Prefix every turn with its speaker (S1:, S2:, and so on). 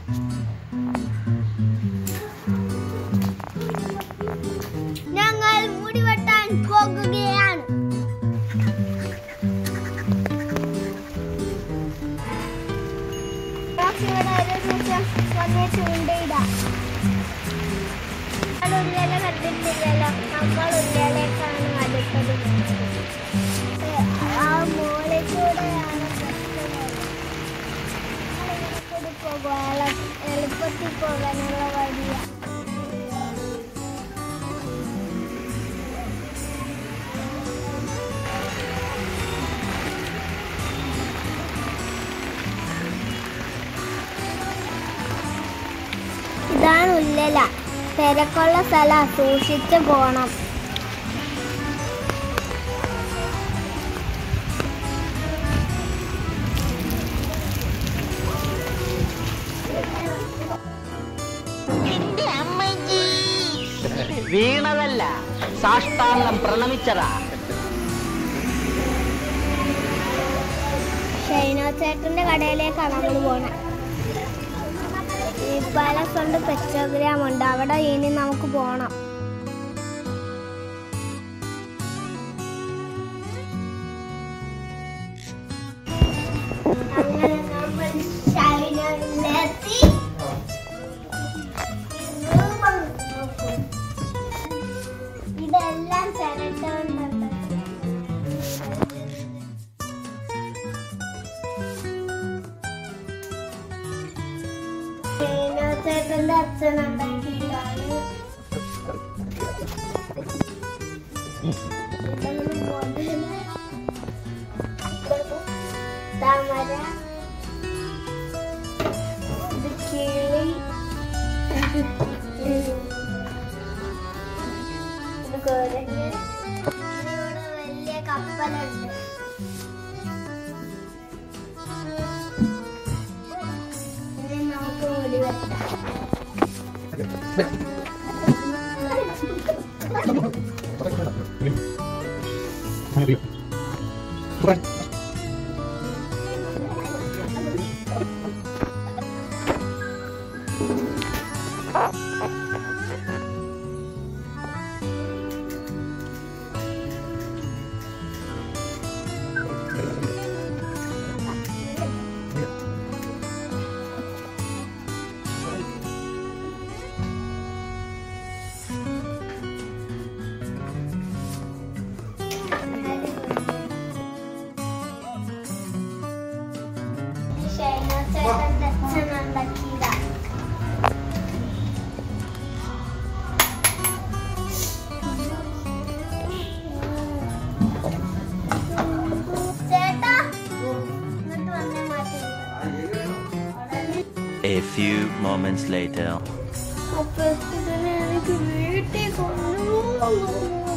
S1: ഞങ്ങൾ മുടി വെട്ടാൻ പോകുകയാണ് ഇവിടെ ഒരു ദിവസം വന്ന് ചൂണ്ടയിടാം നമ്മൾ ഉള്ളില കണ്ടിട്ടില്ലല്ലോ നമ്മൾ ഉള്ളിലേക്കാണ് അടുത്തത് ഏ, ആ മോളിൽ കൂടെയാണ് കൂടി പോകുക എളുപ്പത്തിൽ പോകാനുള്ള വഴിയാണ് ഇതാണ് ഉല്ലല തിരക്കുള്ള സ്ഥലം സൂക്ഷിച്ചു പോണം
S2: വീണതല്ല സാഷ്ടാംഗം പ്രണമിച്ചതാ
S1: ഷൈനോ ചേട്ടന്റെ കടയിലേക്കാണ് നമ്മൾ പോണത് ഈ പാലസ് കൊണ്ട് പെറ്റോഗ്രാം ഉണ്ട് അവിടെ ഇനി നമുക്ക് പോണം അങ്ങനെ നമ്മൾ ഷൈനോയിലെത്തി ഇതെല്ലാം ചിരട്ട ചേട്ടന്റെ അച്ഛൻ ഉണ്ടാക്കിയതാണ് താമര ഇത് കിളി ഇത് കുരങ്ങ് ഇവിടെ വലിയ കപ്പലുണ്ട് ഇനി നമുക്ക് മുടി വെട്ടാം ചേട്ടന്റെ അച്ഛൻ ഉണ്ടാക്കിയതാ ചേട്ടാ ഇങ്ങോട്ട് വന്നേ മാറ്റി
S3: A few moments later.
S1: അപ്പൊ ഇതിനെ എനിക്ക് വീട്ടിൽ കൊണ്ടുപോകും